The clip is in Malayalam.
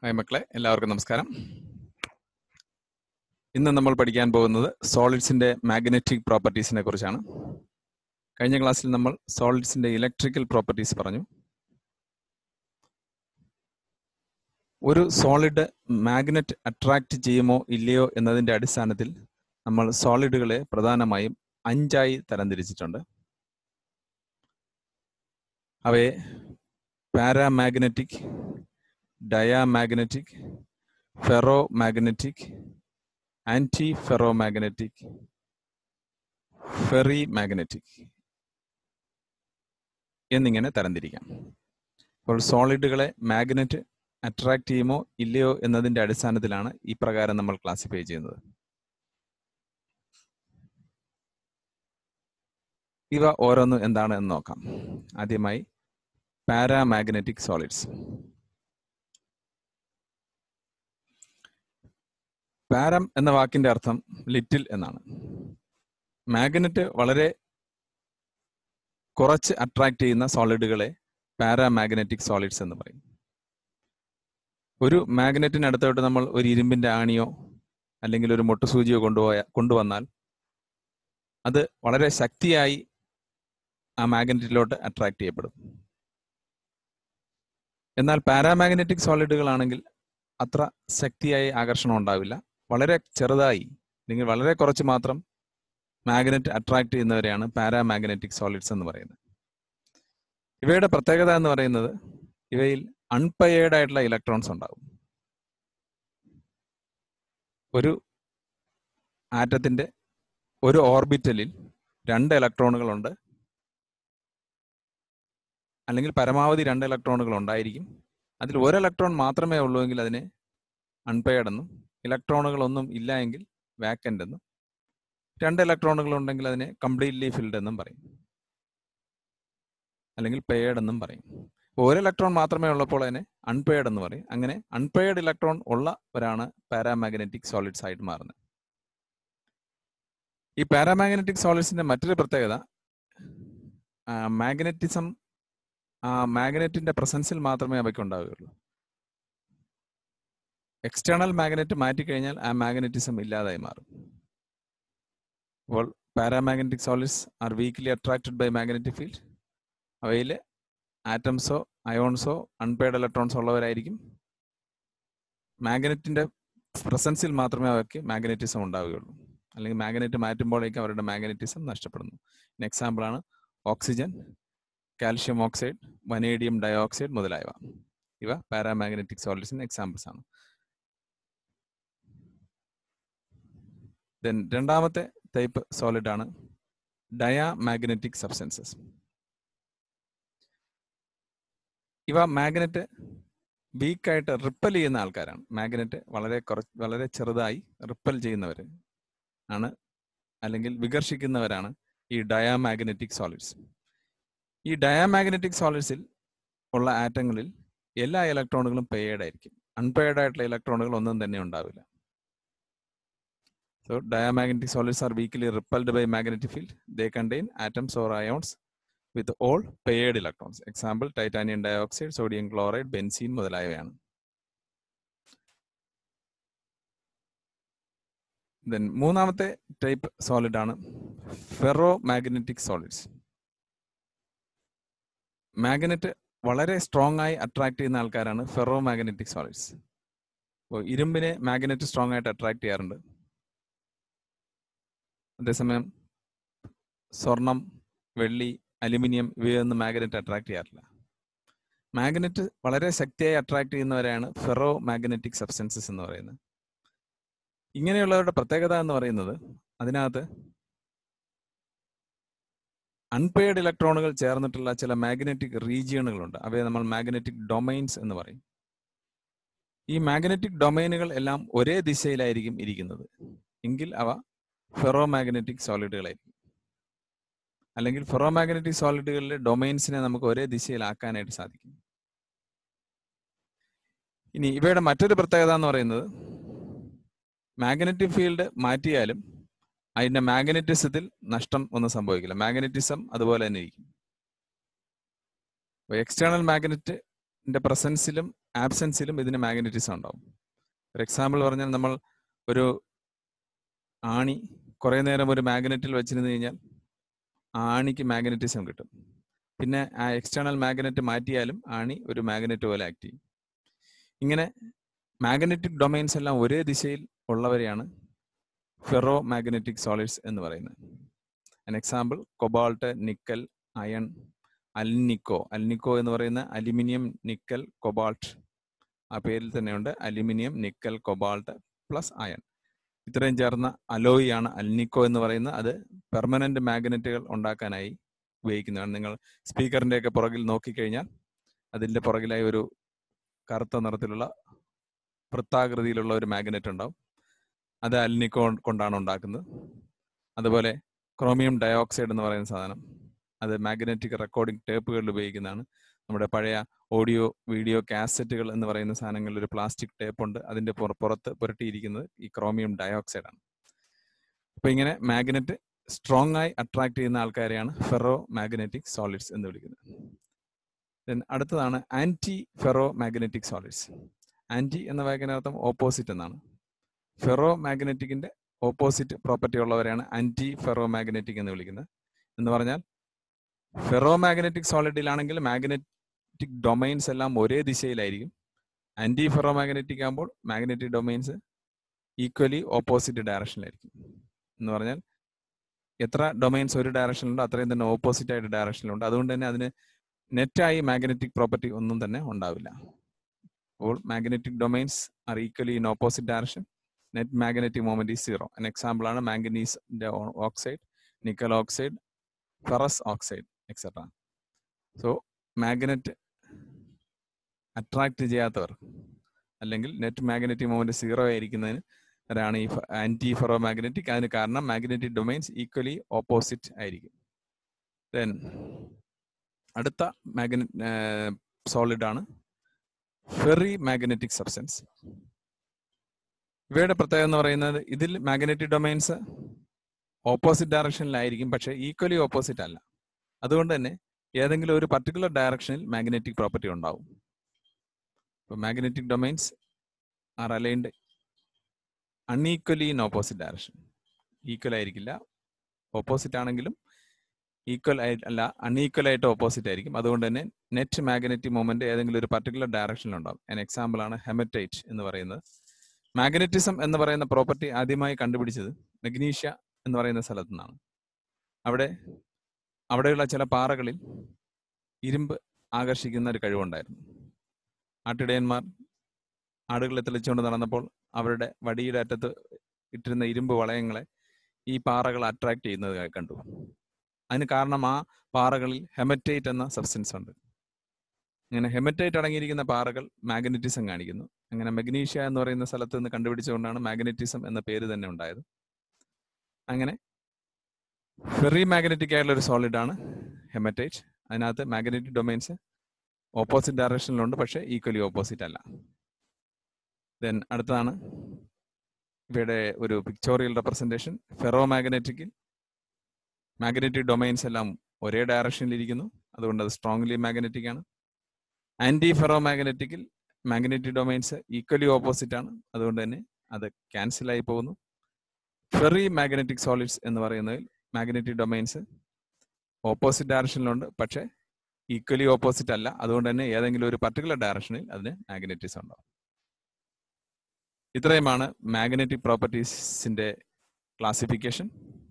ഹായ് മക്കളെ എല്ലാവർക്കും നമസ്കാരം ഇന്ന് നമ്മൾ പഠിക്കാൻ പോകുന്നത് സോളിഡ്സിന്റെ മാഗ്നറ്റിക് പ്രോപ്പർട്ടീസിനെ കുറിച്ചാണ് കഴിഞ്ഞ ക്ലാസ്സിൽ നമ്മൾ സോളിഡ്സിന്റെ ഇലക്ട്രിക്കൽ പ്രോപ്പർട്ടീസ് പറഞ്ഞു ഒരു സോളിഡ് മാഗ്നറ്റ് അട്രാക്ട് ചെയ്യുമോ ഇല്ലയോ എന്നതിന്റെ അടിസ്ഥാനത്തിൽ നമ്മൾ സോളിഡുകളെ പ്രധാനമായും അഞ്ചായി തരംതിരിച്ചിട്ടുണ്ട് അവയെ paramagnetic diamagnetic ferromagnetic antiferromagnetic ferrimagnetic എന്നിങ്ങനെ തരംതിരിക്കാം അപ്പോൾ സോളിഡുകളെ മാഗ്നറ്റ് അട്രാക്ട് ചെയ്യുമോ ഇല്ലയോ എന്നതിന്റെ അടിസ്ഥാനത്തിലാണ് ഈ പ്രകാരം നമ്മൾ ക്ലാസിഫൈ ചെയ്യുന്നത് ഇവ ഓരോന്നും എന്താണ് എന്ന് നോക്കാം ആദ്യമായി പാരാമാഗ്നറ്റിക് സോളിഡ്സ് പാരം എന്ന വാക്കിന്റെ അർത്ഥം ലിറ്റിൽ എന്നാണ് മാഗ്നറ്റ് വളരെ കുറച്ച് അട്രാക്ട് ചെയ്യുന്ന സോളിഡുകളെ പാരാമാഗ്നറ്റിക് സോളിഡ്സ് എന്ന് പറയും ഒരു മാഗ്നറ്റിനടുത്തോട്ട് നമ്മൾ ഒരു ഇരുമ്പിന്റെ ആണിയോ അല്ലെങ്കിൽ ഒരു മുട്ടുസൂചിയോ കൊണ്ടുപോയ കൊണ്ടുവന്നാൽ അത് വളരെ ശക്തിയായി ആ മാഗ്നറ്റിലോട്ട് അട്രാക്ട് ചെയ്യപ്പെടും എന്നാൽ പാരാമാഗ്നറ്റിക് സോളിഡുകളാണെങ്കിൽ അത്ര ശക്തിയായി ആകർഷണം ഉണ്ടാവില്ല വളരെ ചെറുതായി അല്ലെങ്കിൽ വളരെ കുറച്ച് മാത്രം മാഗ്നറ്റ് അട്രാക്ട് ചെയ്യുന്നവരെയാണ് പാരാമാഗ്നറ്റിക് സോളിഡ്സ് എന്ന് പറയുന്നത് ഇവയുടെ പ്രത്യേകത എന്ന് പറയുന്നത് ഇവയിൽ അൺപയേർഡ് ആയിട്ടുള്ള ഇലക്ട്രോൺസ് ഉണ്ടാവും ഒരു ആറ്റത്തിന്റെ ഒരു ഓർബിറ്റലിൽ രണ്ട് ഇലക്ട്രോണുകളുണ്ട് അല്ലെങ്കിൽ പരമാവധി രണ്ട് ഇലക്ട്രോണുകൾ ഉണ്ടായിരിക്കും അതിൽ ഒരു ഇലക്ട്രോൺ മാത്രമേ ഉള്ളൂ എങ്കിൽ അതിനെ അൺപെയർഡ് എന്നും ഇലക്ട്രോണുകളൊന്നും ഇല്ല എങ്കിൽ വാക്കൻ്റ് എന്നും രണ്ട് ഇലക്ട്രോണുകൾ ഉണ്ടെങ്കിൽ അതിനെ കംപ്ലീറ്റ്ലി ഫിൽഡ് എന്നും പറയും അല്ലെങ്കിൽ പെയർഡ് എന്നും പറയും ഒരു ഇലക്ട്രോൺ മാത്രമേ ഉള്ളപ്പോൾ അതിനെ അൺപെയർഡ് എന്ന് പറയും അങ്ങനെ അൺപെയർഡ് ഇലക്ട്രോൺ ഉള്ളവരാണ് പാരാമാഗ്നറ്റിക് സോളിഡ്സ് ആയിട്ട് മാറുന്നത് ഈ പാരാമാഗ്നറ്റിക് സോളിഡ്സിന്റെ മറ്റൊരു പ്രത്യേകത മാഗ്നറ്റിസം ആ മാഗ്നറ്റിന്റെ പ്രസൻസിൽ മാത്രമേ അവയ്ക്ക് ഉണ്ടാവുകയുള്ളൂ എക്സ്റ്റേണൽ മാഗ്നറ്റ് മാറ്റിക്കഴിഞ്ഞാൽ ആ മാഗ്നറ്റിസം ഇല്ലാതായി മാറും അപ്പോൾ paramagnetic solids are weakly attracted by magnetic field അവയിൽ ആറ്റംസോ അയോൺസോ അൺപെയ്ഡ് ഇലക്ട്രോൺസോ ഉള്ളവരായിരിക്കും മാഗ്നറ്റിന്റെ പ്രസൻസിൽ മാത്രമേ അവയ്ക്ക് മാഗ്നറ്റിസം ഉണ്ടാവുകയുള്ളൂ അല്ലെങ്കിൽ മാഗ്നറ്റ് മാറ്റുമ്പോഴേക്കും അവരുടെ മാഗ്നറ്റിസം നഷ്ടപ്പെടുന്നു എക്സാമ്പിൾ ആണ് oxygen calcium oxide vanadium dioxide മുതലായവ ഇവ പാരാമാഗ്നറ്റിക് സോളിഡ്സിന് എക്സാമ്പിൾസ് ആണ് ദെൻ രണ്ടാമത്തെ ടൈപ്പ് സോളിഡ് ആണ് ഡയാമാഗ്നറ്റിക് സബ്സ്റ്റൻസസ് ഇവ മാഗ്നറ്റ് വീക്കായിട്ട് റിപ്പൽ ചെയ്യുന്ന ആൾക്കാരാണ് മാഗ്നറ്റ് വളരെ കുറച്ച് വളരെ ചെറുതായി റിപ്പൽ ചെയ്യുന്നവർ ആണ് അല്ലെങ്കിൽ വികർഷിക്കുന്നവരാണ് ഈ ഡയാമാഗ്നറ്റിക് സോളിഡ്സ് ഈ ഡയാമാഗ്നറ്റിക് സോളിഡ്സിൽ ഉള്ള ആറ്റങ്ങളിൽ എല്ലാ ഇലക്ട്രോണുകളും പെയർഡ് ആയിരിക്കും അൺപെയർഡ് ആയിട്ടുള്ള ഇലക്ട്രോണുകൾ ഒന്നും തന്നെ ഉണ്ടാവില്ല so diamagnetic solids are weakly repelled by magnetic field they contain atoms or ions with all paired electrons example titanium dioxide sodium chloride benzene മുതലായവയാണ് ദെൻ മൂന്നാമത്തെ ടൈപ്പ് സോളിഡ് ആണ് ഫെറോ മാഗ്നറ്റിക് സോളിഡ്സ് മാഗ്നറ്റ് വളരെ സ്ട്രോങ് ആയി അട്രാക്ട് ചെയ്യുന്ന ആൾക്കാരാണ് ഫെറോ മാഗ്നറ്റിക് സോളിഡ്സ് അപ്പോൾ ഇരുമ്പിനെ മാഗ്നറ്റ് സ്ട്രോങ് ആയിട്ട് അട്രാക്ട് ചെയ്യാറുണ്ട് അതേസമയം സ്വർണം വെള്ളി അലുമിനിയം ഇവയൊന്നും മാഗ്നറ്റ് അട്രാക്ട് ചെയ്യാറില്ല മാഗ്നറ്റ് വളരെ ശക്തിയായി അട്രാക്ട് ചെയ്യുന്നവരെയാണ് ഫെറോ മാഗ്നറ്റിക് സബ്സ്റ്റൻസസ് എന്ന് പറയുന്നത് ഇങ്ങനെയുള്ളവരുടെ പ്രത്യേകത എന്ന് പറയുന്നത് അതിനകത്ത് അൺപെയർഡ് ഇലക്ട്രോണുകൾ ചേർന്നിട്ടുള്ള ചില മാഗ്നറ്റിക് റീജിയണുകളുണ്ട് അവയെ നമ്മൾ മാഗ്നറ്റിക് ഡൊമൈൻസ് എന്ന് പറയും ഈ മാഗ്നറ്റിക് ഡൊമൈനുകൾ എല്ലാം ഒരേ ദിശയിലായിരിക്കും ഇരിക്കുന്നത് എങ്കിൽ അവ ഫെറോ മാഗ്നറ്റിക് സോളിഡുകളായിരിക്കും അല്ലെങ്കിൽ ഫെറോ മാഗ്നറ്റിക് സോളിഡുകളിലെ ഡൊമൈൻസിനെ നമുക്ക് ഒരേ ദിശയിലാക്കാനായിട്ട് സാധിക്കും ഇനി ഇവയുടെ മറ്റൊരു പ്രത്യേകത എന്ന് പറയുന്നത് മാഗ്നറ്റിക് ഫീൽഡ് മാറ്റിയാലും അതിന്റെ മാഗ്നറ്റിസത്തിൽ നഷ്ടം ഒന്നും സംഭവിക്കില്ല മാഗ്നറ്റിസം അതുപോലെ തന്നെ ഇരിക്കും എക്സ്റ്റേണൽ മാഗ്നറ്റ് മാഗ്നറ്റിന്റെ പ്രസൻസിലും ആബ്സെൻസിലും ഇതിന് മാഗ്നറ്റിസം ഉണ്ടാവും ഒരു എക്സാമ്പിൾ പറഞ്ഞാൽ നമ്മൾ ഒരു ആണി കുറേ നേരം ഒരു മാഗ്നറ്റിൽ വെച്ചിരുന്നു കഴിഞ്ഞാൽ ആ ആണിക്ക് മാഗ്നറ്റിസം കിട്ടും പിന്നെ ആ എക്സ്റ്റേണൽ മാഗ്നറ്റ് മാറ്റിയാലും ആണി ഒരു മാഗ്നറ്റ് പോലെ ആക്ട് ചെയ്യും ഇങ്ങനെ മാഗ്നറ്റിക് ഡൊമൈൻസ് എല്ലാം ഒരേ ദിശയിൽ ഉള്ളവരെയാണ് ഫെറോ മാഗ്നറ്റിക് സോളിഡ്സ് എന്ന് പറയുന്നത് an example cobalt nickel iron alnico alnico എന്ന് പറയുന്ന അലുമിനിയം നിക്കൽ കൊബാൾട്ട് ആ പേരിൽ തന്നെയുണ്ട് aluminium nickel cobalt plus iron ഇത്രയും ചേർന്ന അലോയി ആണ് അൽനിക്കോ എന്ന് പറയുന്നത് അത് പെർമനന്റ് മാഗ്നറ്റുകൾ ഉണ്ടാക്കാനായി ഉപയോഗിക്കുന്നതാണ് നിങ്ങൾ സ്പീക്കറിന്റെ ഒക്കെ പുറകിൽ നോക്കിക്കഴിഞ്ഞാൽ അതിന്റെ പുറകിലായി ഒരു കറുത്ത നിറത്തിലുള്ള വൃത്താകൃതിയിലുള്ള ഒരു മാഗ്നറ്റ് ഉണ്ടാവും അത് അൽനിക്കോ കൊണ്ടാണ് ഉണ്ടാക്കുന്നത് അതുപോലെ ക്രോമിയം ഡയോക്സൈഡ് എന്ന് പറയുന്ന സാധനം അത് മാഗ്നറ്റിക് റെക്കോർഡിംഗ് ടേപ്പുകളിൽ ഉപയോഗിക്കുന്നതാണ് നമ്മുടെ പഴയ ഓഡിയോ വീഡിയോ കാസറ്റുകൾ എന്ന് പറയുന്ന സാധനങ്ങളിൽ ഒരു പ്ലാസ്റ്റിക് ടേപ്പ് ഉണ്ട് അതിന്റെ പുറ- പുറത്ത് പുരട്ടിയിരിക്കുന്നത് ഈ ക്രോമിയം ഡയോക്സൈഡ് ആണ് അപ്പൊ ഇങ്ങനെ മാഗ്നറ്റ് സ്ട്രോങ് ആയി അട്രാക്ട് ചെയ്യുന്ന ആൾക്കാരെയാണ് ഫെറോ മാഗ്നറ്റിക് സോളിഡ്സ് എന്ന് വിളിക്കുന്നത് Then അടുത്തതാണ് ferro magnetic solids anti എന്ന വാക്കിനർത്ഥം ഓപ്പോസിറ്റ് എന്നാണ് ഫെറോ മാഗ്നറ്റിക്കിന്റെ ഓപ്പോസിറ്റ് പ്രോപ്പർട്ടി ഉള്ളവരെയാണ് ആന്റി ഫെറോ മാഗ്നറ്റിക് എന്ന് വിളിക്കുന്നത് എന്ന് പറഞ്ഞാൽ ഫെറോ മാഗ്നറ്റിക് സോളിഡിലാണെങ്കിൽ മാഗ്നറ്റിക് ഡൊമൈൻസ് എല്ലാം ഒരേ ദിശയിലായിരിക്കും ആന്റി ഫെറോ മാഗ്നറ്റിക് ആകുമ്പോൾ മാഗ്നറ്റിക് ഡൊമൈൻസ് ഈക്വലി ഓപ്പോസിറ്റ് ഡയറക്ഷനിലായിരിക്കും എന്ന് പറഞ്ഞാൽ എത്ര ഡൊമൈൻസ് ഒരു ഡയറക്ഷനിലുണ്ടോ അത്രയും തന്നെ ഓപ്പോസിറ്റ് ആയിട്ട് ഡയറക്ഷനിലുണ്ട് അതുകൊണ്ട് തന്നെ അതിന് നെറ്റായി മാഗ്നറ്റിക് പ്രോപ്പർട്ടി ഒന്നും തന്നെ ഉണ്ടാവില്ല അപ്പോൾ magnetic domains are equally in opposite direction net magnetic moment is zero an example ആണ് മാംഗനീസിന്റെ oxide nickel oxide ferrous oxide etcetera so magnet attract ചെയ്യാത്തവർ അല്ലെങ്കിൽ നെറ്റ് മാഗ്നറ്റിക് മൊമെന്റ് സീറോ ആയിരിക്കുന്നതിന് അവരാണ് ഈ ആന്റി ഫെറോ മാഗ്നറ്റിക് അതിന് കാരണം മാഗ്നറ്റിക് ഡൊമൈൻസ് ഈക്വലി ഓപ്പോസിറ്റ് ആയിരിക്കും ദെൻ അടുത്ത മാഗ്നറ്റ് സോളിഡ് ആണ് ഫെറി മാഗ്നറ്റിക് സബ്സ്റ്റൻസ് ഇവയുടെ പ്രത്യേകത എന്ന് പറയുന്നത് ഇതിൽ മാഗ്നറ്റിക് ഡൊമൈൻസ് ഓപ്പോസിറ്റ് ഡയറക്ഷനിലായിരിക്കും പക്ഷേ ഈക്വലി ഓപ്പോസിറ്റ് അല്ല അതുകൊണ്ട് തന്നെ ഏതെങ്കിലും ഒരു പർട്ടിക്കുലർ ഡയറക്ഷനിൽ മാഗ്നറ്റിക് പ്രോപ്പർട്ടി ഉണ്ടാവും ഇപ്പോൾ magnetic domains are aligned unequally in opposite direction equal ആയിരിക്കില്ല ഓപ്പോസിറ്റ് ആണെങ്കിലും ഈക്വൽ ആയി അല്ല അൺഈക്വൽ ആയിട്ട് ഓപ്പോസിറ്റ് ആയിരിക്കും അതുകൊണ്ട് തന്നെ നെറ്റ് മാഗ്നറ്റിക് മൊമെന്റ് ഏതെങ്കിലും ഒരു പർട്ടിക്കുലർ ഡയറക്ഷനിൽ ഉണ്ടാവും an എക്സാമ്പിൾ ആണ് ഹെമറ്റൈറ്റ് എന്ന് പറയുന്നത് മാഗ്നറ്റിസം എന്ന് പറയുന്ന പ്രോപ്പർട്ടി ആദ്യമായി കണ്ടുപിടിച്ചത് മെഗ്നീഷ്യ എന്ന് പറയുന്ന സ്ഥലത്തു നിന്നാണ് അവിടെ അവിടെയുള്ള ചില പാറകളിൽ ഇരുമ്പ് ആകർഷിക്കുന്ന ഒരു കഴിവുണ്ടായിരുന്നു ആട്ടിടയന്മാർ ആടുകളെ തെളിച്ചുകൊണ്ട് നടന്നപ്പോൾ അവരുടെ വടിയുടെ അറ്റത്ത് ഇട്ടിരുന്ന ഇരുമ്പ് വളയങ്ങളെ ഈ പാറകൾ അട്രാക്ട് ചെയ്യുന്നത് കണ്ടു അതിന് കാരണം ആ പാറകളിൽ ഹെമറ്റൈറ്റ് എന്ന സബ്സ്റ്റൻസ് ഉണ്ട് അങ്ങനെ ഹെമറ്റൈറ്റ് അടങ്ങിയിരിക്കുന്ന പാറകൾ മാഗ്നറ്റിസം കാണിക്കുന്നു അങ്ങനെ മെഗ്നീഷ്യ എന്ന് പറയുന്ന സ്ഥലത്ത് നിന്ന് കണ്ടുപിടിച്ചുകൊണ്ടാണ് മാഗ്നറ്റിസം എന്ന പേര് തന്നെ ഉണ്ടായത് അങ്ങനെ ഫെറി മാഗ്നറ്റിക് ആയിട്ടുള്ള ഒരു സോളിഡ് ആണ് ഹെമറ്റൈറ്റ് അതിനകത്ത് മാഗ്നറ്റിക് ഡൊമൈൻസ് ഓപ്പോസിറ്റ് ഡയറക്ഷനിലുണ്ട് പക്ഷേ ഈക്വലി ഓപ്പോസിറ്റ് അല്ല ദെൻ അടുത്തതാണ് ഇവയുടെ ഒരു പിക്ചോറിയൽ റെപ്രസെൻറ്റേഷൻ ഫെറോ മാഗ്നറ്റിക്കിൽ മാഗ്നറ്റിക് ഡൊമൈൻസ് എല്ലാം ഒരേ ഡയറക്ഷനിൽ ഇരിക്കുന്നു അതുകൊണ്ട് അത് സ്ട്രോങ്ലി മാഗ്നറ്റിക് ആണ് ആന്റി ഫെറോ മാഗ്നറ്റിക്കിൽ മാഗ്നറ്റിക് ഡൊമൈൻസ് ഈക്വലി ഓപ്പോസിറ്റ് ആണ് അതുകൊണ്ട് തന്നെ അത് ക്യാൻസൽ ആയി പോകുന്നു ഫെറി മാഗ്നറ്റിക് സോളിഡ്സ് എന്ന് പറയുന്നതിൽ മാഗ്നറ്റിക് ഡൊമൈൻസ് ഓപ്പോസിറ്റ് ഡയറക്ഷനിലുണ്ട് പക്ഷേ ഈക്വലി ഓപ്പോസിറ്റ് അല്ല അതുകൊണ്ട് തന്നെ ഏതെങ്കിലും ഒരു പർട്ടിക്കുലർ ഡയറക്ഷനിൽ അതിന് മാഗ്നറ്റിസം ഉണ്ടാവും ഇത്രയുമാണ് മാഗ്നറ്റിക് പ്രോപ്പർട്ടീസിന്റെ ക്ലാസിഫിക്കേഷൻ